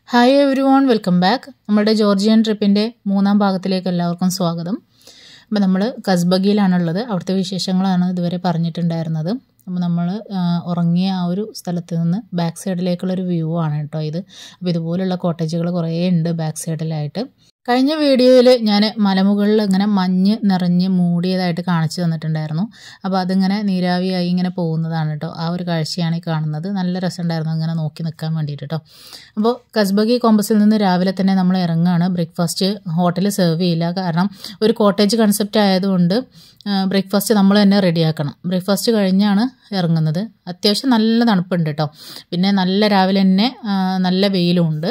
hi everyone welcome back നമ്മുടെ Georgian ട്രിപ്പിൻ്റെ മൂന്നാം ഭാഗത്തിലേക്ക് എല്ലാവർക്കും സ്വാഗതം അപ്പോൾ നമ്മൾ കസ്ബഗിയിലാണുള്ളത് അവിടുത്തെ വിശേഷങ്ങളാണ് ഇതുവരെ പറഞ്ഞിട്ടുണ്ടായിരുന്നത് അപ്പോൾ നമ്മൾ ഉറങ്ങിയ ആ ഒരു സ്ഥലത്ത് നിന്ന് ബാക്ക് സൈഡിലേക്കുള്ളൊരു വ്യൂ ആണ് കേട്ടോ ഇത് അപ്പോൾ ഇതുപോലുള്ള കോട്ടേജുകൾ കുറേ ഉണ്ട് ബാക്ക് സൈഡിലായിട്ട് കഴിഞ്ഞ വീഡിയോയിൽ ഞാൻ മലമുകളിൽ ഇങ്ങനെ മഞ്ഞ് നിറഞ്ഞ് മൂടിയതായിട്ട് കാണിച്ചു തന്നിട്ടുണ്ടായിരുന്നു അപ്പോൾ അതിങ്ങനെ നീരാവിയായി ഇങ്ങനെ പോകുന്നതാണ് കേട്ടോ ആ ഒരു കാഴ്ചയാണ് ഈ കാണുന്നത് നല്ല രസമുണ്ടായിരുന്നു അങ്ങനെ നോക്കി നിൽക്കാൻ വേണ്ടിയിട്ട് കേട്ടോ അപ്പോൾ കസ്ബഗി കോമ്പസിൽ നിന്ന് രാവിലെ തന്നെ നമ്മൾ ഇറങ്ങുകയാണ് ബ്രേക്ക്ഫാസ്റ്റ് ഹോട്ടലിൽ സെർവ് ചെയ്യില്ല കാരണം ഒരു കോട്ടേജ് കൺസെപ്റ്റ് ആയതുകൊണ്ട് ബ്രേക്ക്ഫാസ്റ്റ് നമ്മൾ തന്നെ റെഡിയാക്കണം ബ്രേക്ക്ഫാസ്റ്റ് കഴിഞ്ഞാണ് ഇറങ്ങുന്നത് അത്യാവശ്യം നല്ല തണുപ്പുണ്ട് കേട്ടോ പിന്നെ നല്ല രാവിലെ തന്നെ നല്ല വെയിലും ഉണ്ട്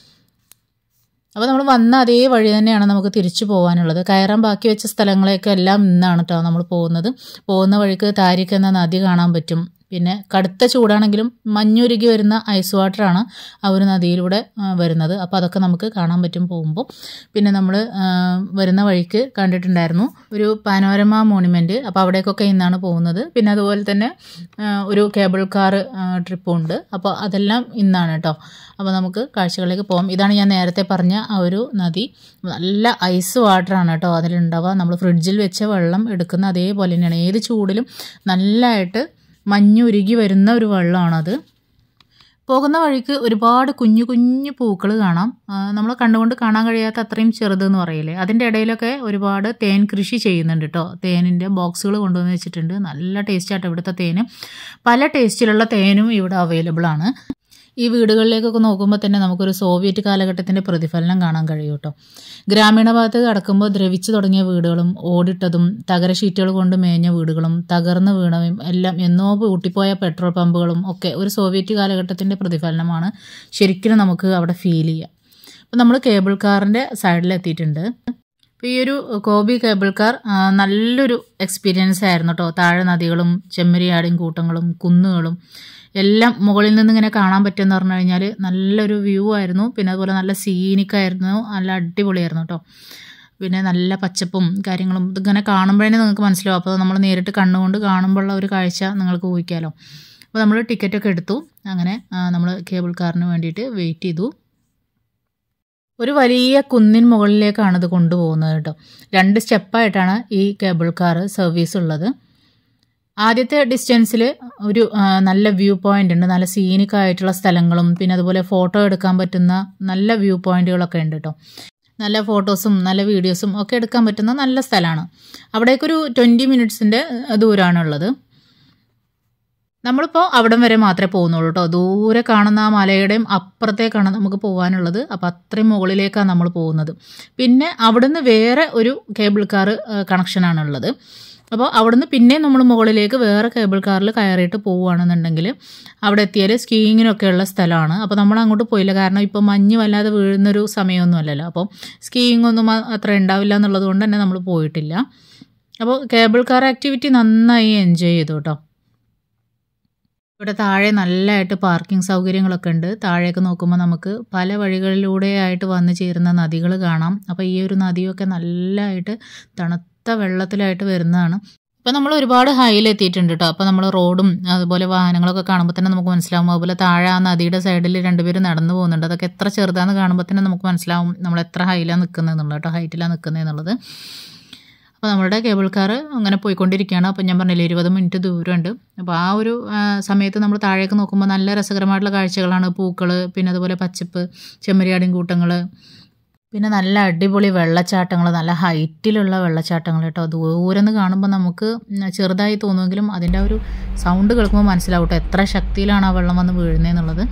അപ്പോൾ നമ്മൾ വന്ന അതേ വഴി തന്നെയാണ് നമുക്ക് തിരിച്ചു പോകാനുള്ളത് കയറാൻ ബാക്കി വെച്ച സ്ഥലങ്ങളെയൊക്കെ എല്ലാം ഇന്നാണ് കേട്ടോ നമ്മൾ പോകുന്നത് പോകുന്ന വഴിക്ക് താരിക്ക് എന്ന നദി കാണാൻ പറ്റും പിന്നെ കടുത്ത ചൂടാണെങ്കിലും മഞ്ഞുരുകി വരുന്ന ഐസ് വാട്ടറാണ് ആ ഒരു നദിയിലൂടെ വരുന്നത് അപ്പോൾ അതൊക്കെ നമുക്ക് കാണാൻ പറ്റും പോകുമ്പോൾ പിന്നെ നമ്മൾ വരുന്ന വഴിക്ക് കണ്ടിട്ടുണ്ടായിരുന്നു ഒരു പാനോരമ മോണുമെൻറ്റ് അപ്പോൾ അവിടേക്കൊക്കെ ഇന്നാണ് പോകുന്നത് പിന്നെ അതുപോലെ തന്നെ ഒരു കേബിൾ കാർ ട്രിപ്പും ഉണ്ട് അപ്പോൾ അതെല്ലാം ഇന്നാണ് കേട്ടോ അപ്പോൾ നമുക്ക് കാഴ്ചകളിലേക്ക് പോകാം ഇതാണ് ഞാൻ നേരത്തെ പറഞ്ഞ ആ ഒരു നദി നല്ല ഐസ് വാട്ടറാണ് കേട്ടോ അതിലുണ്ടാവുക നമ്മൾ ഫ്രിഡ്ജിൽ വെച്ച വെള്ളം എടുക്കുന്ന അതേപോലെ തന്നെയാണ് ഏത് ചൂടിലും നല്ലതായിട്ട് മഞ്ഞുരുകി വരുന്ന ഒരു വെള്ളമാണത് പോകുന്ന വഴിക്ക് ഒരുപാട് കുഞ്ഞു കുഞ്ഞു പൂക്കൾ കാണാം നമ്മൾ കണ്ടുകൊണ്ട് കാണാൻ കഴിയാത്ത അത്രയും ചെറുതെന്ന് പറയില്ലേ അതിൻ്റെ ഇടയിലൊക്കെ ഒരുപാട് തേൻ കൃഷി ചെയ്യുന്നുണ്ട് കേട്ടോ തേനിൻ്റെ ബോക്സുകൾ കൊണ്ടുവന്ന് വെച്ചിട്ടുണ്ട് നല്ല ടേസ്റ്റ് ആട്ടോ ഇവിടുത്തെ തേന് പല ടേസ്റ്റിലുള്ള തേനും ഇവിടെ അവൈലബിൾ ആണ് ഈ വീടുകളിലേക്കൊക്കെ നോക്കുമ്പോൾ തന്നെ നമുക്കൊരു സോവിയറ്റ് കാലഘട്ടത്തിൻ്റെ പ്രതിഫലനം കാണാൻ കഴിയും കേട്ടോ ഗ്രാമീണ ഭാഗത്ത് കടക്കുമ്പോൾ ദ്രവിച്ചു തുടങ്ങിയ വീടുകളും ഓടിട്ടതും തകര ഷീറ്റുകൾ കൊണ്ട് മേഞ്ഞ വീടുകളും തകർന്ന് വീണവയും എല്ലാം എന്നോ ഊട്ടിപ്പോയ പെട്രോൾ പമ്പുകളും ഒക്കെ ഒരു സോവിയറ്റ് കാലഘട്ടത്തിൻ്റെ പ്രതിഫലനമാണ് ശരിക്കും നമുക്ക് അവിടെ ഫീൽ ചെയ്യുക അപ്പോൾ നമ്മൾ കേബിൾ കാറിൻ്റെ സൈഡിലെത്തിയിട്ടുണ്ട് അപ്പോൾ ഈ ഒരു കോബി കേബിൾ കാർ നല്ലൊരു എക്സ്പീരിയൻസ് ആയിരുന്നു കേട്ടോ താഴെ നദികളും ചെമ്മരിയാടും കൂട്ടങ്ങളും കുന്നുകളും എല്ലാം മുകളിൽ നിന്ന് ഇങ്ങനെ കാണാൻ പറ്റുമെന്ന് പറഞ്ഞു കഴിഞ്ഞാൽ നല്ലൊരു വ്യൂ ആയിരുന്നു പിന്നെ അതുപോലെ നല്ല സീനിക്കായിരുന്നു നല്ല അടിപൊളിയായിരുന്നു കേട്ടോ പിന്നെ നല്ല പച്ചപ്പും കാര്യങ്ങളും ഇതിങ്ങനെ കാണുമ്പോഴേ നിങ്ങൾക്ക് മനസ്സിലാവും അപ്പോൾ നമ്മൾ നേരിട്ട് കണ്ണുകൊണ്ട് കാണുമ്പോഴുള്ള ഒരു കാഴ്ച നിങ്ങൾക്ക് ഊഹിക്കാമല്ലോ അപ്പോൾ നമ്മൾ ടിക്കറ്റൊക്കെ എടുത്തു അങ്ങനെ നമ്മൾ കേബിൾ കാറിന് വേണ്ടിയിട്ട് വെയിറ്റ് ചെയ്തു ഒരു വലിയ കുന്നിൻ മുകളിലേക്കാണ് ഇത് കൊണ്ടുപോകുന്നത് കേട്ടോ രണ്ട് സ്റ്റെപ്പായിട്ടാണ് ഈ കേബിൾ കാർ സർവീസ് ഉള്ളത് ആദ്യത്തെ ഡിസ്റ്റൻസിൽ ഒരു നല്ല വ്യൂ പോയിന്റ് ഉണ്ട് നല്ല സീനിക് ആയിട്ടുള്ള സ്ഥലങ്ങളും പിന്നെ അതുപോലെ ഫോട്ടോ എടുക്കാൻ പറ്റുന്ന നല്ല വ്യൂ പോയിന്റുകളൊക്കെ ഉണ്ട് കേട്ടോ നല്ല ഫോട്ടോസും നല്ല വീഡിയോസും ഒക്കെ എടുക്കാൻ പറ്റുന്ന നല്ല സ്ഥലമാണ് അവിടേക്കൊരു ട്വൻറ്റി മിനിറ്റ്സിൻ്റെ ദൂരമാണുള്ളത് നമ്മളിപ്പോൾ അവിടം വരെ മാത്രമേ പോകുന്നുള്ളൂ കേട്ടോ ദൂരെ കാണുന്ന ആ മലയുടെയും അപ്പുറത്തേക്കാണ് നമുക്ക് പോകാനുള്ളത് അപ്പോൾ അത്രയും മുകളിലേക്കാണ് നമ്മൾ പോകുന്നത് പിന്നെ അവിടുന്ന് വേറെ ഒരു കേബിൾ കാർ കണക്ഷനാണുള്ളത് അപ്പോൾ അവിടുന്ന് പിന്നെ നമ്മൾ മുകളിലേക്ക് വേറെ കേബിൾ കാറിൽ കയറിയിട്ട് പോവുകയാണെന്നുണ്ടെങ്കിൽ അവിടെ എത്തിയാൽ സ്കീയിങ്ങിനൊക്കെയുള്ള സ്ഥലമാണ് അപ്പോൾ നമ്മൾ അങ്ങോട്ട് പോയില്ല കാരണം ഇപ്പോൾ മഞ്ഞ് വല്ലാതെ വീഴുന്നൊരു സമയമൊന്നും അല്ലല്ലോ അപ്പോൾ സ്കീയിങ് ഒന്നും അത്ര ഉണ്ടാവില്ല എന്നുള്ളത് കൊണ്ട് തന്നെ നമ്മൾ പോയിട്ടില്ല അപ്പോൾ കേബിൾ കാർ ആക്ടിവിറ്റി നന്നായി എൻജോയ് ചെയ്തു കേട്ടോ ഇവിടെ താഴെ നല്ലതായിട്ട് പാർക്കിംഗ് സൗകര്യങ്ങളൊക്കെ ഉണ്ട് താഴേക്ക് നോക്കുമ്പോൾ നമുക്ക് പല വഴികളിലൂടെയായിട്ട് വന്നു ചേരുന്ന നദികൾ കാണാം അപ്പോൾ ഈ ഒരു നദിയൊക്കെ നല്ലതായിട്ട് തണുത്ത വെള്ളത്തിലായിട്ട് വരുന്നതാണ് ഇപ്പോൾ നമ്മൾ ഒരുപാട് ഹൈയിൽ എത്തിയിട്ടുണ്ട് കേട്ടോ അപ്പോൾ നമ്മൾ റോഡും അതുപോലെ വാഹനങ്ങളൊക്കെ കാണുമ്പോൾ തന്നെ നമുക്ക് മനസ്സിലാവും അതുപോലെ താഴെ ആ നദിയുടെ സൈഡിൽ രണ്ടുപേരും നടന്നു പോകുന്നുണ്ട് അതൊക്കെ എത്ര ചെറുതാണെന്ന് കാണുമ്പോൾ തന്നെ നമുക്ക് മനസ്സിലാവും നമ്മൾ എത്ര ഹൈയിലാണ് നിൽക്കുന്നത് എന്നുള്ളത് കേട്ടോ ഹൈറ്റിലാണ് നിൽക്കുന്നത് എന്നുള്ളത് അപ്പോൾ നമ്മുടെ കേബിൾ കാർ അങ്ങനെ പോയിക്കൊണ്ടിരിക്കുകയാണ് അപ്പോൾ ഞാൻ പറഞ്ഞില്ലേ ഇരുപത് മിനിറ്റ് ദൂരമുണ്ട് അപ്പോൾ ആ ഒരു സമയത്ത് നമ്മൾ താഴേക്ക് നോക്കുമ്പോൾ നല്ല രസകരമായിട്ടുള്ള കാഴ്ചകളാണ് പൂക്കൾ പിന്നെ അതുപോലെ പച്ചപ്പ് ചെമ്മരിയാടിൻ കൂട്ടങ്ങൾ പിന്നെ നല്ല അടിപൊളി വെള്ളച്ചാട്ടങ്ങൾ നല്ല ഹൈറ്റിലുള്ള വെള്ളച്ചാട്ടങ്ങൾ കേട്ടോ ദൂരെ നിന്ന് കാണുമ്പോൾ നമുക്ക് ചെറുതായി തോന്നുമെങ്കിലും അതിൻ്റെ ഒരു സൗണ്ട് കേൾക്കുമ്പോൾ മനസ്സിലാവും കേട്ടോ എത്ര ശക്തിയിലാണ് ആ വെള്ളം വന്ന് വീഴുന്നതെന്നുള്ളത്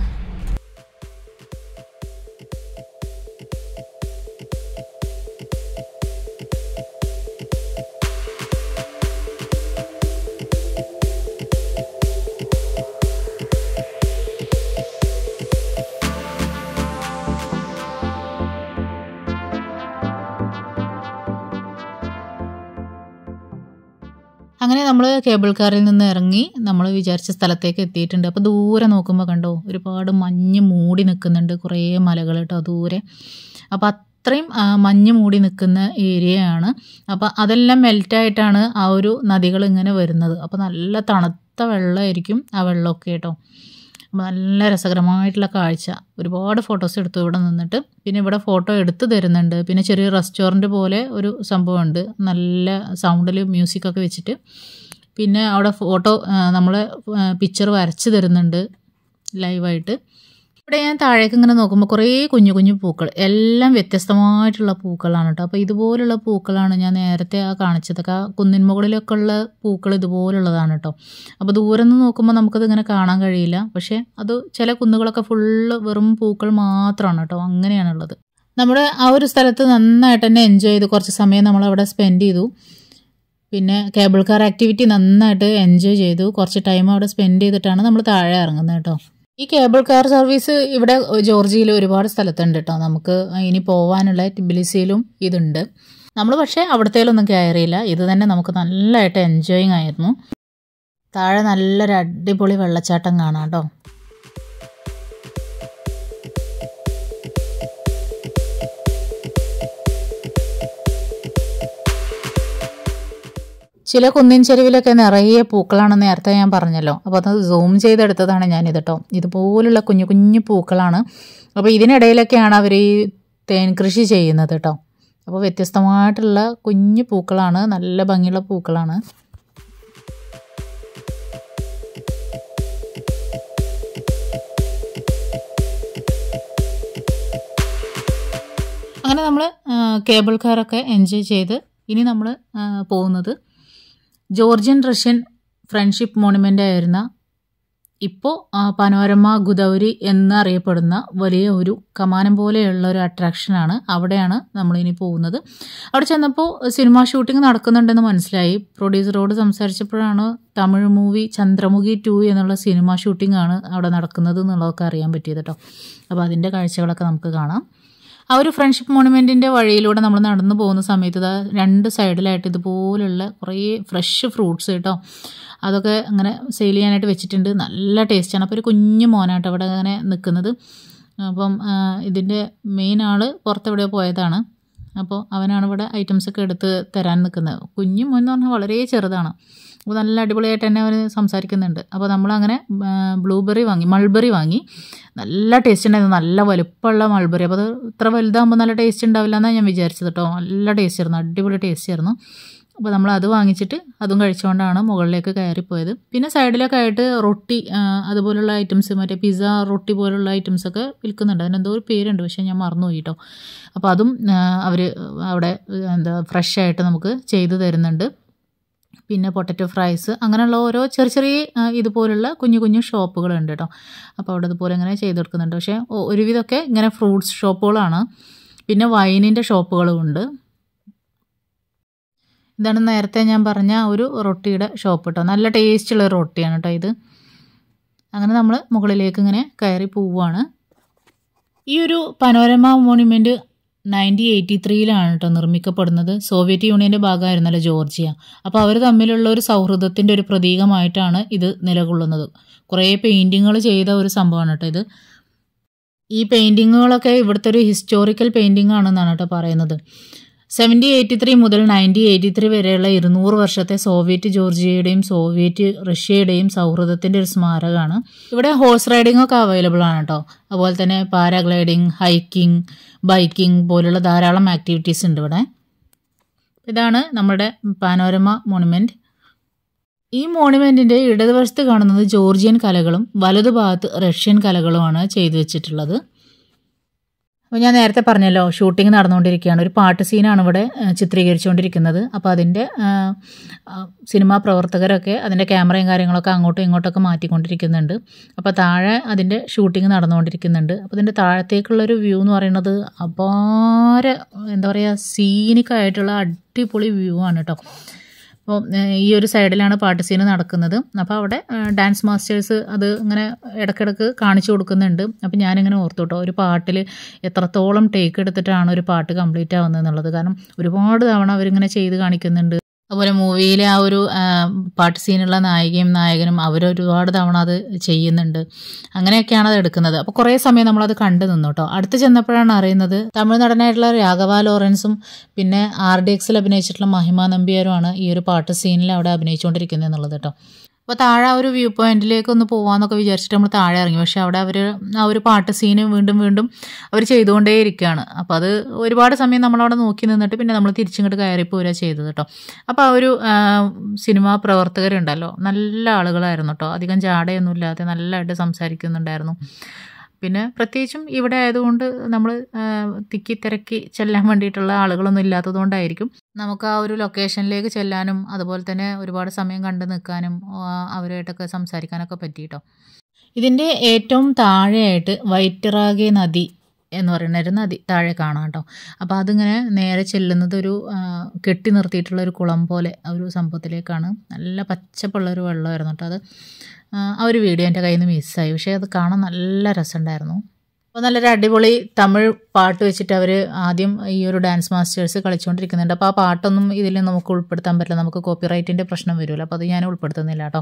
അങ്ങനെ നമ്മൾ കേബിൾ കാറിൽ നിന്ന് ഇറങ്ങി നമ്മൾ വിചാരിച്ച സ്ഥലത്തേക്ക് എത്തിയിട്ടുണ്ട് അപ്പോൾ ദൂരെ നോക്കുമ്പോൾ കണ്ടോ ഒരുപാട് മഞ്ഞ് മൂടി നിൽക്കുന്നുണ്ട് കുറേ മലകൾ കേട്ടോ ദൂരെ അപ്പോൾ അത്രയും മഞ്ഞ് മൂടി നിൽക്കുന്ന ഏരിയയാണ് അപ്പോൾ അതെല്ലാം മെൽറ്റായിട്ടാണ് ആ ഒരു നദികൾ ഇങ്ങനെ വരുന്നത് അപ്പോൾ നല്ല തണുത്ത വെള്ളമായിരിക്കും ആ വെള്ളമൊക്കെ കേട്ടോ അപ്പോൾ നല്ല രസകരമായിട്ടുള്ള കാഴ്ച ഒരുപാട് ഫോട്ടോസ് എടുത്തു ഇവിടെ നിന്നിട്ട് പിന്നെ ഇവിടെ ഫോട്ടോ എടുത്ത് തരുന്നുണ്ട് പിന്നെ ചെറിയ റെസ്റ്റോറൻറ്റ് പോലെ ഒരു സംഭവമുണ്ട് നല്ല സൗണ്ടിൽ മ്യൂസിക്കൊക്കെ വെച്ചിട്ട് പിന്നെ അവിടെ ഫോട്ടോ നമ്മൾ പിക്ചർ വരച്ച് തരുന്നുണ്ട് ലൈവായിട്ട് ഇവിടെ ഞാൻ താഴേക്ക് ഇങ്ങനെ നോക്കുമ്പോൾ കുറേ കുഞ്ഞു കുഞ്ഞു പൂക്കൾ എല്ലാം വ്യത്യസ്തമായിട്ടുള്ള പൂക്കളാണ് കേട്ടോ അപ്പോൾ ഇതുപോലുള്ള പൂക്കളാണ് ഞാൻ നേരത്തെ ആ കാണിച്ചതൊക്കെ ആ കുന്നിൻ മുകളിലൊക്കെ ഉള്ള പൂക്കൾ ഇതുപോലുള്ളതാണ് കേട്ടോ അപ്പോൾ ദൂരെ നിന്ന് നോക്കുമ്പോൾ നമുക്കത് ഇങ്ങനെ കാണാൻ കഴിയില്ല പക്ഷേ അത് ചില കുന്നുകളൊക്കെ ഫുള്ള് വെറും പൂക്കൾ മാത്രമാണ് കേട്ടോ അങ്ങനെയാണുള്ളത് നമ്മുടെ ആ ഒരു സ്ഥലത്ത് നന്നായിട്ട് തന്നെ എൻജോയ് ചെയ്തു കുറച്ച് സമയം നമ്മൾ അവിടെ സ്പെൻഡ് ചെയ്തു പിന്നെ കേബിൾ കാർ ആക്ടിവിറ്റി നന്നായിട്ട് എൻജോയ് ചെയ്തു കുറച്ച് ടൈം അവിടെ സ്പെൻഡ് ചെയ്തിട്ടാണ് നമ്മൾ താഴെ ഇറങ്ങുന്നത് കേട്ടോ ഈ കേബിൾ കാർ സർവീസ് ഇവിടെ ജോർജിയയിൽ ഒരുപാട് സ്ഥലത്തുണ്ട് കേട്ടോ നമുക്ക് ഇനി പോകാനുള്ള ടിബിലിസിയിലും ഇതുണ്ട് നമ്മൾ പക്ഷേ അവിടത്തേലൊന്നും കയറിയില്ല ഇത് തന്നെ നമുക്ക് നല്ലതായിട്ട് എൻജോയിങ് ആയിരുന്നു താഴെ നല്ലൊരു അടിപൊളി വെള്ളച്ചാട്ടം കാണാം കേട്ടോ ചില കുന്നിൻ ചെരുവിലൊക്കെ നിറയെ പൂക്കളാണെന്ന് നേരത്തെ ഞാൻ പറഞ്ഞല്ലോ അപ്പോൾ അത് സൂം ചെയ്തെടുത്തതാണ് ഞാനിത് കേട്ടോ ഇതുപോലുള്ള കുഞ്ഞു കുഞ്ഞു പൂക്കളാണ് അപ്പോൾ ഇതിനിടയിലൊക്കെയാണ് അവർ ഈ തേൻ കൃഷി ചെയ്യുന്നത് കേട്ടോ അപ്പോൾ വ്യത്യസ്തമായിട്ടുള്ള കുഞ്ഞു പൂക്കളാണ് നല്ല ഭംഗിയുള്ള പൂക്കളാണ് അങ്ങനെ നമ്മൾ കേബിൾ കാറൊക്കെ എൻജോയ് ചെയ്ത് ഇനി നമ്മൾ പോകുന്നത് ജോർജിയൻ റഷ്യൻ ഫ്രണ്ട്ഷിപ്പ് മോണുമെൻ്റ് ആയിരുന്ന ഇപ്പോൾ പനോരമ ഗുദൗരി എന്നറിയപ്പെടുന്ന വലിയ ഒരു കമാനം പോലെയുള്ള ഒരു അട്രാക്ഷനാണ് അവിടെയാണ് നമ്മളിനി പോകുന്നത് അവിടെ ചെന്നപ്പോൾ സിനിമ ഷൂട്ടിംഗ് നടക്കുന്നുണ്ടെന്ന് മനസ്സിലായി പ്രൊഡ്യൂസറോട് സംസാരിച്ചപ്പോഴാണ് തമിഴ് മൂവി ചന്ദ്രമുഖി ടു എന്നുള്ള സിനിമ ഷൂട്ടിംഗ് ആണ് അവിടെ നടക്കുന്നത് എന്നുള്ളതൊക്കെ അറിയാൻ പറ്റിയത് കേട്ടോ അപ്പോൾ അതിൻ്റെ കാഴ്ചകളൊക്കെ നമുക്ക് കാണാം ആ ഒരു ഫ്രണ്ട്ഷിപ്പ് മോണുമെൻറ്റിൻ്റെ വഴിയിലൂടെ നമ്മൾ നടന്നു പോകുന്ന സമയത്ത് ഇതാ രണ്ട് സൈഡിലായിട്ട് ഇതുപോലുള്ള കുറേ ഫ്രഷ് ഫ്രൂട്ട്സ് കേട്ടോ അതൊക്കെ അങ്ങനെ സെയിൽ ചെയ്യാനായിട്ട് വെച്ചിട്ടുണ്ട് നല്ല ടേസ്റ്റാണ് അപ്പോൾ ഒരു കുഞ്ഞു മോനായിട്ട് അവിടെ അങ്ങനെ നിൽക്കുന്നത് അപ്പം ഇതിൻ്റെ മെയിൻ ആൾ പുറത്തെവിടെയോ പോയതാണ് അപ്പോൾ അവനാണ് ഇവിടെ ഐറ്റംസ് ഒക്കെ എടുത്ത് തരാൻ നിൽക്കുന്നത് കുഞ്ഞു മോൻ എന്ന് പറഞ്ഞാൽ വളരെ ചെറുതാണ് അപ്പോൾ നല്ല അടിപൊളിയായിട്ട് തന്നെ അവർ സംസാരിക്കുന്നുണ്ട് അപ്പോൾ നമ്മളങ്ങനെ ബ്ലൂബെറി വാങ്ങി മൾബെറി വാങ്ങി നല്ല ടേസ്റ്റ് ഉണ്ടായിരുന്നു നല്ല വലുപ്പമുള്ള മൾബെറി അപ്പോൾ അത് ഇത്ര വലുതാകുമ്പോൾ നല്ല ടേസ്റ്റ് ഉണ്ടാവില്ല എന്നാണ് ഞാൻ വിചാരിച്ചത് കേട്ടോ നല്ല ടേസ്റ്റ് ആയിരുന്നു അടിപൊളി ടേസ്റ്റ് ആയിരുന്നു അപ്പോൾ നമ്മൾ അത് വാങ്ങിച്ചിട്ട് അതും കഴിച്ചുകൊണ്ടാണ് മുകളിലേക്ക് കയറിപ്പോയത് പിന്നെ സൈഡിലൊക്കെ ആയിട്ട് റൊട്ടി അതുപോലുള്ള ഐറ്റംസ് മറ്റേ പിസ്സ റൊട്ടി പോലുള്ള ഐറ്റംസൊക്കെ വിൽക്കുന്നുണ്ട് അതിനെന്തോ ഒരു പേരുണ്ട് പക്ഷേ ഞാൻ മറന്നുപോയി കേട്ടോ അപ്പോൾ അതും അവർ അവിടെ എന്താ ഫ്രഷ് ആയിട്ട് നമുക്ക് ചെയ്തു തരുന്നുണ്ട് പിന്നെ പൊട്ടറ്റോ ഫ്രൈസ് അങ്ങനെയുള്ള ഓരോ ചെറിയ ചെറിയ ഇതുപോലുള്ള കുഞ്ഞു കുഞ്ഞു ഷോപ്പുകളുണ്ട് കേട്ടോ അപ്പോൾ അവിടെ ഇതുപോലെ ഇങ്ങനെ ചെയ്ത് കൊടുക്കുന്നുണ്ട് പക്ഷേ ഒരുവിധമൊക്കെ ഇങ്ങനെ ഫ്രൂട്ട്സ് ഷോപ്പുകളാണ് പിന്നെ വൈനിൻ്റെ ഷോപ്പുകളും ഉണ്ട് ഇതാണ് നേരത്തെ ഞാൻ പറഞ്ഞ ഒരു റൊട്ടിയുടെ ഷോപ്പ് കേട്ടോ നല്ല ടേസ്റ്റുള്ള റൊട്ടിയാണ് കേട്ടോ ഇത് അങ്ങനെ നമ്മൾ മുകളിലേക്ക് ഇങ്ങനെ കയറി പോവുകയാണ് ഈ ഒരു പനോരമ മോണുമെൻറ്റ് നയൻറ്റീൻ എയ്റ്റി ത്രീയിലാണ് കേട്ടോ നിർമ്മിക്കപ്പെടുന്നത് സോവിയറ്റ് യൂണിയൻ്റെ ഭാഗമായിരുന്നല്ലോ ജോർജിയ അപ്പോൾ അവർ തമ്മിലുള്ള ഒരു സൗഹൃദത്തിൻ്റെ ഒരു പ്രതീകമായിട്ടാണ് ഇത് നിലകൊള്ളുന്നത് കുറേ പെയിൻറ്റിങ്ങുകൾ ചെയ്ത ഒരു സംഭവമാണ് കേട്ടോ ഇത് ഈ പെയിൻറ്റിങ്ങുകളൊക്കെ ഇവിടുത്തെ ഒരു ഹിസ്റ്റോറിക്കൽ പെയിൻറ്റിംഗ് ആണെന്നാണ് കേട്ടോ പറയുന്നത് സെവൻറ്റി എയ്റ്റി ത്രീ മുതൽ നയൻറ്റീൻ എയ്റ്റി ത്രീ വരെയുള്ള ഇരുന്നൂറ് വർഷത്തെ സോവിയറ്റ് ജോർജിയയുടെയും സോവിയറ്റ് റഷ്യയുടെയും സൗഹൃദത്തിൻ്റെ ഒരു സ്മാരകമാണ് ഇവിടെ ഹോഴ്സ് റൈഡിംഗ് ഒക്കെ അവൈലബിൾ ആണ് കേട്ടോ അതുപോലെ തന്നെ പാരാഗ്ലൈഡിങ് ഹൈക്കിംഗ് ബൈക്കിംഗ് പോലുള്ള ധാരാളം ആക്ടിവിറ്റീസ് ഉണ്ട് ഇവിടെ ഇതാണ് നമ്മുടെ പാനോരമ മോണുമെൻറ്റ് ഈ മോണുമെൻറ്റിൻ്റെ ഇടതുവശത്ത് കാണുന്നത് ജോർജിയൻ കലകളും വലതുഭാഗത്ത് റഷ്യൻ കലകളുമാണ് ചെയ്തു വെച്ചിട്ടുള്ളത് അപ്പോൾ ഞാൻ നേരത്തെ പറഞ്ഞല്ലോ ഷൂട്ടിംഗ് നടന്നുകൊണ്ടിരിക്കുകയാണ് ഒരു പാട്ട് സീനാണ് ഇവിടെ ചിത്രീകരിച്ചുകൊണ്ടിരിക്കുന്നത് അപ്പോൾ അതിൻ്റെ സിനിമാ പ്രവർത്തകരൊക്കെ അതിൻ്റെ ക്യാമറയും കാര്യങ്ങളൊക്കെ അങ്ങോട്ടും ഇങ്ങോട്ടൊക്കെ മാറ്റിക്കൊണ്ടിരിക്കുന്നുണ്ട് അപ്പോൾ താഴെ അതിൻ്റെ ഷൂട്ടിംഗ് നടന്നുകൊണ്ടിരിക്കുന്നുണ്ട് അപ്പോൾ അതിൻ്റെ താഴത്തേക്കുള്ളൊരു വ്യൂ എന്ന് പറയുന്നത് അപാര എന്താ പറയുക സീനിക്കായിട്ടുള്ള അടിപൊളി വ്യൂ ആണ് കേട്ടോ അപ്പോൾ ഈ ഒരു സൈഡിലാണ് പാട്ട് സീന് നടക്കുന്നത് അപ്പോൾ അവിടെ ഡാൻസ് മാസ്റ്റേഴ്സ് അത് ഇങ്ങനെ ഇടയ്ക്കിടയ്ക്ക് കാണിച്ചു കൊടുക്കുന്നുണ്ട് അപ്പോൾ ഞാനിങ്ങനെ ഓർത്തു കേട്ടോ ഒരു പാട്ടിൽ എത്രത്തോളം ടേക്ക് എടുത്തിട്ടാണ് ഒരു പാട്ട് കംപ്ലീറ്റ് ആവുന്നത് എന്നുള്ളത് കാരണം ഒരുപാട് തവണ അവരിങ്ങനെ ചെയ്ത് കാണിക്കുന്നുണ്ട് അതുപോലെ മൂവിയിലെ ആ ഒരു പാട്ട് സീനുള്ള നായികയും നായകനും അവർ ഒരുപാട് തവണ അത് ചെയ്യുന്നുണ്ട് അങ്ങനെയൊക്കെയാണ് അത് എടുക്കുന്നത് അപ്പോൾ കുറേ സമയം നമ്മളത് കണ്ടു നിന്നു കേട്ടോ അടുത്ത് ചെന്നപ്പോഴാണ് അറിയുന്നത് തമിഴ് നടനായിട്ടുള്ള രാഘവ ലോറൻസും പിന്നെ ആർ ഡി എക്സിൽ അഭിനയിച്ചിട്ടുള്ള മഹിമ നമ്പിയാരുമാണ് ഈ ഒരു പാട്ട് സീനിൽ അവിടെ അഭിനയിച്ചുകൊണ്ടിരിക്കുന്നത് എന്നുള്ളത് കേട്ടോ അപ്പോൾ താഴെ ആ ഒരു വ്യൂ പോയിന്റിലേക്ക് ഒന്ന് പോകാമെന്നൊക്കെ വിചാരിച്ചിട്ട് നമ്മൾ താഴെ ഇറങ്ങി പക്ഷെ അവിടെ അവർ ആ ഒരു പാട്ട് സീന് വീണ്ടും വീണ്ടും അവർ ചെയ്തുകൊണ്ടേ ഇരിക്കുകയാണ് അപ്പോൾ അത് ഒരുപാട് സമയം നമ്മളവിടെ നോക്കി നിന്നിട്ട് പിന്നെ നമ്മൾ തിരിച്ചിങ്ങോട്ട് കയറി പോരുക ചെയ്തത് കേട്ടോ അപ്പോൾ ആ ഒരു ആ, സിനിമാ പ്രവർത്തകരുണ്ടല്ലോ നല്ല ആളുകളായിരുന്നു കേട്ടോ അധികം ജാടയൊന്നും ഇല്ലാതെ നല്ലതായിട്ട് സംസാരിക്കുന്നുണ്ടായിരുന്നു പിന്നെ പ്രത്യേകിച്ചും ഇവിടെ ആയതുകൊണ്ട് നമ്മൾ തിക്കി തിരക്കി ചെല്ലാൻ വേണ്ടിയിട്ടുള്ള ആളുകളൊന്നും ഇല്ലാത്തതുകൊണ്ടായിരിക്കും നമുക്ക് ആ ഒരു ലൊക്കേഷനിലേക്ക് ചെല്ലാനും അതുപോലെ തന്നെ ഒരുപാട് സമയം കണ്ടു നിൽക്കാനും ആ, അവരുമായിട്ടൊക്കെ സംസാരിക്കാനൊക്കെ പറ്റിയിട്ടോ ഇതിൻ്റെ ഏറ്റവും താഴെയായിട്ട് വൈറ്റിറാകെ നദി എന്ന് പറയുന്ന ഒരു നദി താഴെ കാണാം കേട്ടോ അപ്പോൾ അതിങ്ങനെ നേരെ ചെല്ലുന്നത് ഒരു ആ, കെട്ടി നിർത്തിയിട്ടുള്ള ഒരു കുളം പോലെ ആ ഒരു സംഭവത്തിലേക്കാണ് നല്ല പച്ചപ്പുള്ള ഒരു വെള്ളമായിരുന്നു കേട്ടോ അത് ആ, ആ ഒരു വീഡിയോ എൻ്റെ കയ്യിൽ നിന്ന് മിസ്സായി പക്ഷേ അത് കാണാൻ നല്ല രസമുണ്ടായിരുന്നു അപ്പോൾ നല്ലൊരു അടിപൊളി തമിഴ് പാട്ട് വെച്ചിട്ട് അവർ ആദ്യം ഈ ഒരു ഡാൻസ് മാസ്റ്റേഴ്സ് കളിച്ചുകൊണ്ടിരിക്കുന്നുണ്ട് അപ്പോൾ ആ പാട്ടൊന്നും ഇതിൽ നമുക്ക് ഉൾപ്പെടുത്താൻ പറ്റില്ല നമുക്ക് കോപ്പിറൈറ്റിൻ്റെ പ്രശ്നം വരുമല്ലോ അപ്പോൾ അത് ഞാൻ ഉൾപ്പെടുത്തുന്നില്ല കേട്ടോ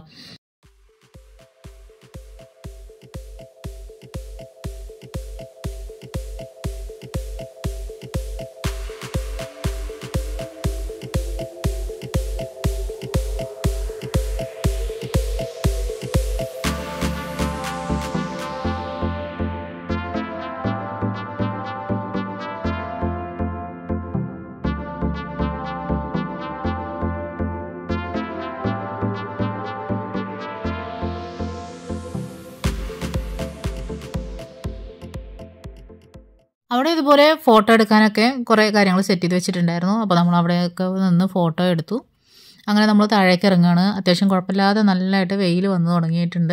അവിടെ ഇതുപോലെ ഫോട്ടോ എടുക്കാനൊക്കെ കുറേ കാര്യങ്ങൾ സെറ്റ് ചെയ്ത് വെച്ചിട്ടുണ്ടായിരുന്നു അപ്പോൾ നമ്മൾ അവിടെയൊക്കെ നിന്ന് ഫോട്ടോ എടുത്തു അങ്ങനെ നമ്മൾ താഴേക്ക് ഇറങ്ങുകയാണ് അത്യാവശ്യം കുഴപ്പമില്ലാതെ നല്ലതായിട്ട് വെയിൽ വന്നു തുടങ്ങിയിട്ടുണ്ട്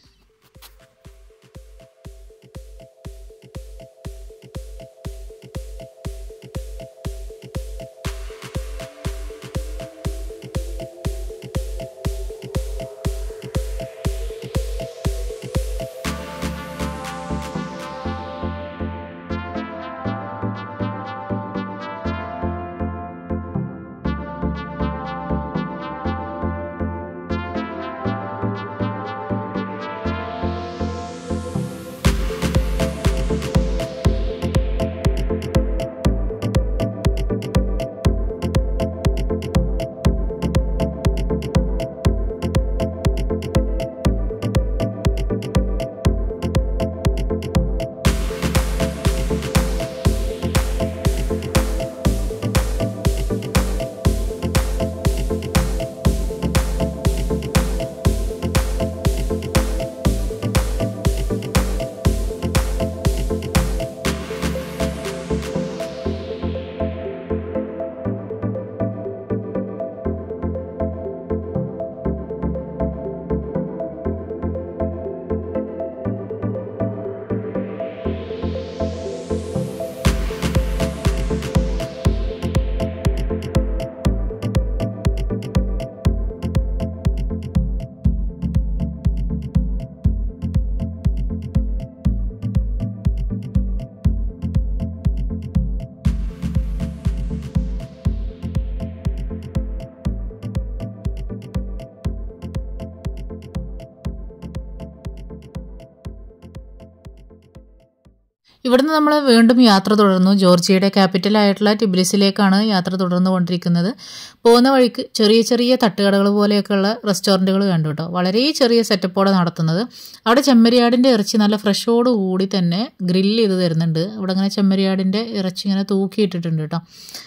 ഇവിടുന്ന് നമ്മൾ വീണ്ടും യാത്ര തുടർന്നു ജോർജിയയുടെ ക്യാപിറ്റലായിട്ടുള്ള ടിബ്ലിസിലേക്കാണ് യാത്ര തുടർന്നുകൊണ്ടിരിക്കുന്നത് പോകുന്ന വഴിക്ക് ചെറിയ ചെറിയ തട്ടുകടകൾ പോലെയൊക്കെയുള്ള റെസ്റ്റോറൻറ്റുകൾ കണ്ടു കേട്ടോ വളരെ ചെറിയ സെറ്റപ്പോടെ നടത്തുന്നത് അവിടെ ചെമ്മരിയാടിൻ്റെ ഇറച്ചി നല്ല ഫ്രഷോട് കൂടി തന്നെ ഗ്രില്ല് ചെയ്ത് തരുന്നുണ്ട് അവിടെ അങ്ങനെ ചെമ്മരിയാടിൻ്റെ ഇറച്ചി ഇങ്ങനെ തൂക്കിയിട്ടിട്ടുണ്ട് കേട്ടോ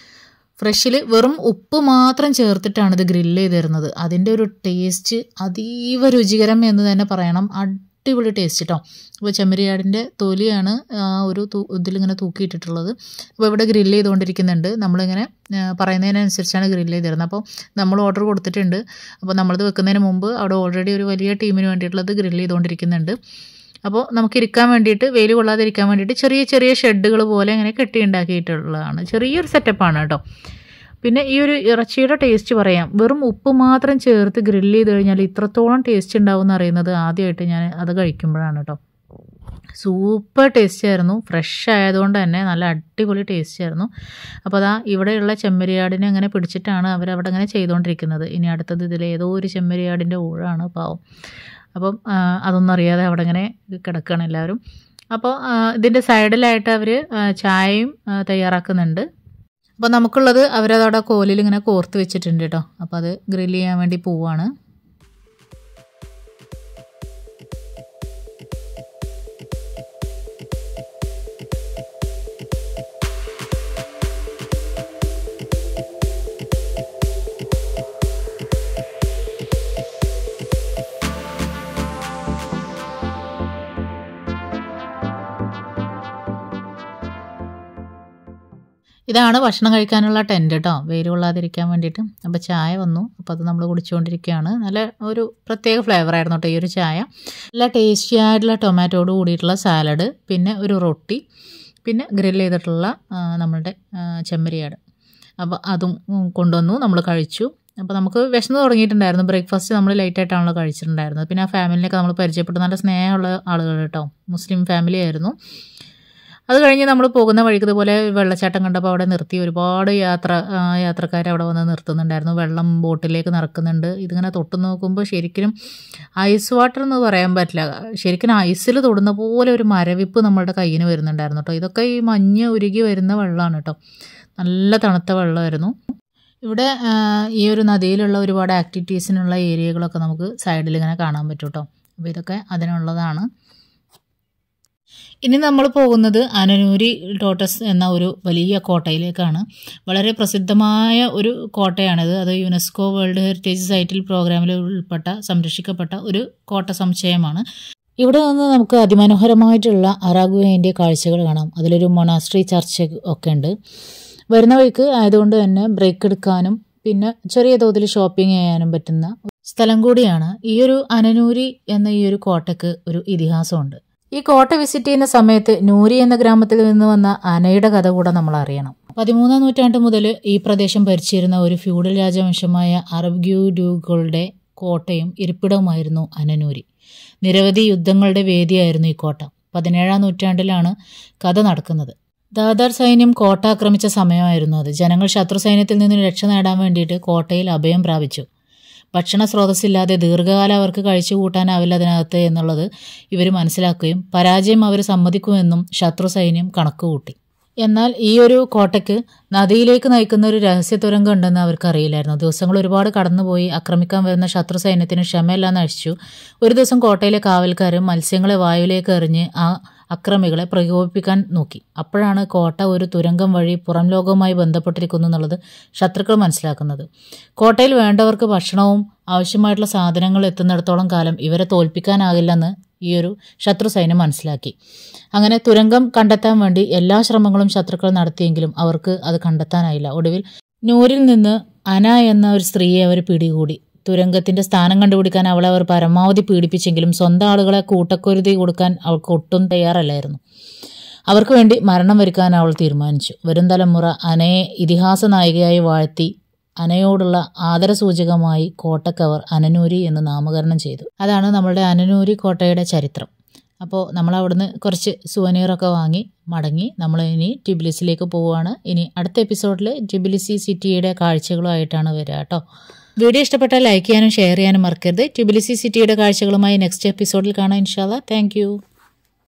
ഫ്രഷിൽ വെറും ഉപ്പ് മാത്രം ചേർത്തിട്ടാണ് ഇത് ഗ്രില്ല് ചെയ്ത് തരുന്നത് അതിൻ്റെ ഒരു ടേസ്റ്റ് അതീവ രുചികരം എന്ന് തന്നെ പറയണം അടിപൊളി ടേസ്റ്റ് കേട്ടോ അപ്പോൾ ചെമ്മരിയാടിൻ്റെ തൊലിയാണ് ആ ഒരു തൂ ഇതിലിങ്ങനെ തൂക്കിയിട്ടിട്ടുള്ളത് അപ്പോൾ ഇവിടെ ഗ്രില്ല് ചെയ്തുകൊണ്ടിരിക്കുന്നുണ്ട് നമ്മളിങ്ങനെ ആ, പറയുന്നതിനനുസരിച്ചാണ് ഗ്രില്ല് ചെയ്ത് തരുന്നത് അപ്പോൾ നമ്മൾ ഓർഡർ കൊടുത്തിട്ടുണ്ട് അപ്പോൾ നമ്മളത് വെക്കുന്നതിന് മുമ്പ് അവിടെ ഓൾറെഡി ഒരു വലിയ ടീമിന് വേണ്ടിയിട്ടുള്ളത് ഗ്രില്ല് ചെയ്തുകൊണ്ടിരിക്കുന്നുണ്ട് അപ്പോൾ നമുക്ക് ഇരിക്കാൻ വേണ്ടിയിട്ട് വെയിൽ കൊള്ളാതിരിക്കാൻ വേണ്ടിയിട്ട് ചെറിയ ചെറിയ ഷെഡുകൾ പോലെ ഇങ്ങനെ കെട്ടി ഉണ്ടാക്കിയിട്ടുള്ളതാണ് ചെറിയൊരു സെറ്റപ്പാണ് കേട്ടോ പിന്നെ ഈ ഒരു ഇറച്ചിയുടെ ടേസ്റ്റ് പറയാം വെറും ഉപ്പ് മാത്രം ചേർത്ത് ഗ്രില്ല് ചെയ്ത് കഴിഞ്ഞാൽ ഇത്രത്തോളം ടേസ്റ്റ് ഉണ്ടാവും എന്ന് അറിയുന്നത് ആദ്യമായിട്ട് ഞാൻ അത് കഴിക്കുമ്പോഴാണ് കേട്ടോ സൂപ്പർ ടേസ്റ്റ് ആയിരുന്നു ഫ്രഷ് ആയതുകൊണ്ട് തന്നെ നല്ല അടിപൊളി ടേസ്റ്റ് ആയിരുന്നു അപ്പോൾ അതാ ഇവിടെയുള്ള ചെമ്മരിയാടിനെ അങ്ങനെ പിടിച്ചിട്ടാണ് അവരവിടെ അങ്ങനെ ചെയ്തുകൊണ്ടിരിക്കുന്നത് ഇനി അടുത്തത് ഇതിൽ ഏതോ ഒരു ചെമ്മരിയാടിൻ്റെ ഊഴാണ് പാവം അപ്പം ആ, അതൊന്നും അറിയാതെ അവിടെ ഇങ്ങനെ കിടക്കുകയാണ് എല്ലാവരും അപ്പോൾ ആ, ഇതിൻ്റെ സൈഡിലായിട്ട് അവർ ചായയും ആ, തയ്യാറാക്കുന്നുണ്ട് അപ്പോൾ നമുക്കുള്ളത് അവരതവിടെ കോലിൽ ഇങ്ങനെ കോർത്ത് വെച്ചിട്ടുണ്ട് കേട്ടോ അപ്പോൾ അത് ഗ്രില്ല് ചെയ്യാൻ വേണ്ടി പോവാണ് ഇതാണ് ഭക്ഷണം കഴിക്കാനുള്ള ടെൻറ്റ് കേട്ടോ വെയിൽ കൊള്ളാതിരിക്കാൻ വേണ്ടിയിട്ട് അപ്പോൾ ചായ വന്നു അപ്പോൾ അത് നമ്മൾ കുടിച്ചുകൊണ്ടിരിക്കുകയാണ് നല്ല ഒരു പ്രത്യേക ഫ്ലേവർ ആയിരുന്നു കേട്ടോ ഈ ഒരു ചായ നല്ല ടേസ്റ്റി ആയിട്ടുള്ള ടൊമാറ്റോട് കൂടിയിട്ടുള്ള സാലഡ് പിന്നെ ഒരു റൊട്ടി പിന്നെ ഗ്രിൽ ചെയ്തിട്ടുള്ള ആ, നമ്മളുടെ ആ, ചെമ്മരിയാട് അപ്പോൾ അതും ഉം, കൊണ്ടുവന്നു നമ്മൾ കഴിച്ചു അപ്പോൾ നമുക്ക് വിശന്ന് തുടങ്ങിയിട്ടുണ്ടായിരുന്നു ബ്രേക്ക്ഫാസ്റ്റ് നമ്മൾ ലേറ്റ് ആയിട്ടാണല്ലോ കഴിച്ചിട്ടുണ്ടായിരുന്നത് പിന്നെ ആ ഫാമിലിനെയൊക്കെ നമ്മൾ പരിചയപ്പെട്ടു നല്ല സ്നേഹമുള്ള ആളുകൾ കേട്ടോ മുസ്ലിം ഫാമിലി ആയിരുന്നു അത് കഴിഞ്ഞ് നമ്മൾ പോകുന്ന വഴിക്ക് ഇതുപോലെ വെള്ളച്ചാട്ടം കണ്ടപ്പോൾ അവിടെ നിർത്തി ഒരുപാട് യാത്ര ആ, യാത്രക്കാർ അവിടെ വന്ന് നിർത്തുന്നുണ്ടായിരുന്നു വെള്ളം ബോട്ടിലേക്ക് നിറക്കുന്നുണ്ട് ഇതിങ്ങനെ തൊട്ട് നോക്കുമ്പോൾ ശരിക്കും ഐസ് വാട്ടർ എന്ന് പറയാൻ പറ്റില്ല ശരിക്കും ഐസിൽ തൊടുന്ന പോലെ ഒരു മരവിപ്പ് നമ്മളുടെ കയ്യിന് വരുന്നുണ്ടായിരുന്നു കേട്ടോ ഇതൊക്കെ ഈ മഞ്ഞ് ഉരുകി വരുന്ന വെള്ളമാണ് കേട്ടോ നല്ല തണുത്ത വെള്ളമായിരുന്നു ഇവിടെ ആ, ഈ ഒരു നദിയിലുള്ള ഒരുപാട് ആക്ടിവിറ്റീസിനുള്ള ഏരിയകളൊക്കെ നമുക്ക് സൈഡിൽ ഇങ്ങനെ കാണാൻ പറ്റും കേട്ടോ അപ്പോൾ ഇതൊക്കെ അതിനുള്ളതാണ് ഇനി നമ്മൾ പോകുന്നത് അനനൂരി ടോട്ടസ് എന്ന ഒരു വലിയ കോട്ടയിലേക്കാണ് വളരെ പ്രസിദ്ധമായ ഒരു കോട്ടയാണിത് അത് യുനെസ്കോ വേൾഡ് ഹെറിറ്റേജ് സൈറ്റിൽ പ്രോഗ്രാമിൽ ഉൾപ്പെട്ട സംരക്ഷിക്കപ്പെട്ട ഒരു കോട്ട സമുച്ചയമാണ് ഇവിടെ നിന്ന് നമുക്ക് അതിമനോഹരമായിട്ടുള്ള അറാഗുവേൻ്റെ കാഴ്ചകൾ കാണാം അതിലൊരു മൊണാസ്ട്രി ചർച്ച് ഒക്കെ ഉണ്ട് വരുന്ന വഴിക്ക് ആയതുകൊണ്ട് തന്നെ ബ്രേക്ക് എടുക്കാനും പിന്നെ ചെറിയ തോതിൽ ഷോപ്പിംഗ് ചെയ്യാനും പറ്റുന്ന സ്ഥലം കൂടിയാണ് ഈ ഒരു അനനൂരി എന്ന ഈ ഒരു കോട്ടയ്ക്ക് ഒരു ഇതിഹാസമുണ്ട് ഈ കോട്ട വിസിറ്റ് ചെയ്യുന്ന സമയത്ത് നൂരി എന്ന ഗ്രാമത്തിൽ നിന്ന് വന്ന അനയുടെ കഥ കൂടെ നമ്മൾ അറിയണം പതിമൂന്നാം നൂറ്റാണ്ട് മുതൽ ഈ പ്രദേശം ഭരിച്ചിരുന്ന ഒരു ഫ്യൂഡൽ രാജവംശമായ അറബ്ഗ്യൂഡുകളുടെ കോട്ടയും ഇരിപ്പിടവുമായിരുന്നു അനനൂരി നിരവധി യുദ്ധങ്ങളുടെ വേദിയായിരുന്നു ഈ കോട്ട പതിനേഴാം നൂറ്റാണ്ടിലാണ് കഥ നടക്കുന്നത് ദാദാർ സൈന്യം കോട്ട ആക്രമിച്ച സമയമായിരുന്നു അത് ജനങ്ങൾ ശത്രു സൈന്യത്തിൽ നിന്ന് രക്ഷ നേടാൻ വേണ്ടിയിട്ട് കോട്ടയിൽ അഭയം പ്രാപിച്ചു ഭക്ഷണ സ്രോതസ്സില്ലാതെ ദീർഘകാലം അവർക്ക് കഴിച്ചു കൂട്ടാനാവില്ല അതിനകത്ത് എന്നുള്ളത് ഇവർ മനസ്സിലാക്കുകയും പരാജയം അവർ സമ്മതിക്കുമെന്നും ശത്രു സൈന്യം കണക്കുകൂട്ടി എന്നാൽ ഈ ഒരു കോട്ടയ്ക്ക് നദിയിലേക്ക് നയിക്കുന്ന ഒരു രഹസ്യ തുരങ്കം ഉണ്ടെന്ന് അവർക്ക് അറിയില്ലായിരുന്നു ദിവസങ്ങൾ ഒരുപാട് കടന്നുപോയി ആക്രമിക്കാൻ വരുന്ന ശത്രു സൈന്യത്തിന് ക്ഷമയെല്ലാം നശിച്ചു ഒരു ദിവസം കോട്ടയിലെ കാവൽക്കാർ മത്സ്യങ്ങളെ വായുവിലേക്ക് എറിഞ്ഞ് ആ അക്രമികളെ പ്രകോപിപ്പിക്കാൻ നോക്കി അപ്പോഴാണ് കോട്ട ഒരു തുരങ്കം വഴി പുറം ലോകവുമായി ബന്ധപ്പെട്ടിരിക്കുന്നു എന്നുള്ളത് ശത്രുക്കൾ മനസ്സിലാക്കുന്നത് കോട്ടയിൽ വേണ്ടവർക്ക് ഭക്ഷണവും ആവശ്യമായിട്ടുള്ള സാധനങ്ങൾ എത്തുന്നിടത്തോളം കാലം ഇവരെ തോൽപ്പിക്കാനാകില്ലെന്ന് ഈ ഒരു ശത്രു സൈന്യം മനസ്സിലാക്കി അങ്ങനെ തുരങ്കം കണ്ടെത്താൻ വേണ്ടി എല്ലാ ശ്രമങ്ങളും ശത്രുക്കൾ നടത്തിയെങ്കിലും അവർക്ക് അത് കണ്ടെത്താനായില്ല ഒടുവിൽ നൂരിൽ നിന്ന് അന എന്ന ഒരു സ്ത്രീയെ അവർ പിടികൂടി തുരങ്കത്തിന്റെ സ്ഥാനം കണ്ടുപിടിക്കാൻ അവളെ അവർ പരമാവധി പീഡിപ്പിച്ചെങ്കിലും സ്വന്തം ആളുകളെ കൂട്ടക്കൊരുതി കൊടുക്കാൻ അവൾക്ക് ഒട്ടും തയ്യാറല്ലായിരുന്നു അവർക്ക് വേണ്ടി മരണം വരുക്കാൻ അവൾ തീരുമാനിച്ചു വരും തലമുറ അനയെ ഇതിഹാസ നായികയായി വാഴ്ത്തി അനയോടുള്ള ആദരസൂചകമായി കോട്ടക്കവർ അനനൂരി എന്ന് നാമകരണം ചെയ്തു അതാണ് നമ്മളുടെ അനനൂരി കോട്ടയുടെ ചരിത്രം അപ്പോൾ നമ്മൾ അവിടുന്ന് കുറച്ച് സുവനീറൊക്കെ വാങ്ങി മടങ്ങി നമ്മൾ ഇനി ടിബിലിസിലേക്ക് പോവുകയാണ് ഇനി അടുത്ത എപ്പിസോഡിൽ ടിബിലിസി സിറ്റിയുടെ കാഴ്ചകളുമായിട്ടാണ് വരിക കേട്ടോ വീഡിയോ ഇഷ്ടപ്പെട്ടാൽ ലൈക്ക് ചെയ്യാനും ഷെയർ ചെയ്യാനും മറക്കരുത് ടിബിലിസി സിറ്റിയുടെ കാഴ്ചകളുമായി നെക്സ്റ്റ് എപ്പിസോഡിൽ കാണാം ഇൻഷാല്ല താങ്ക്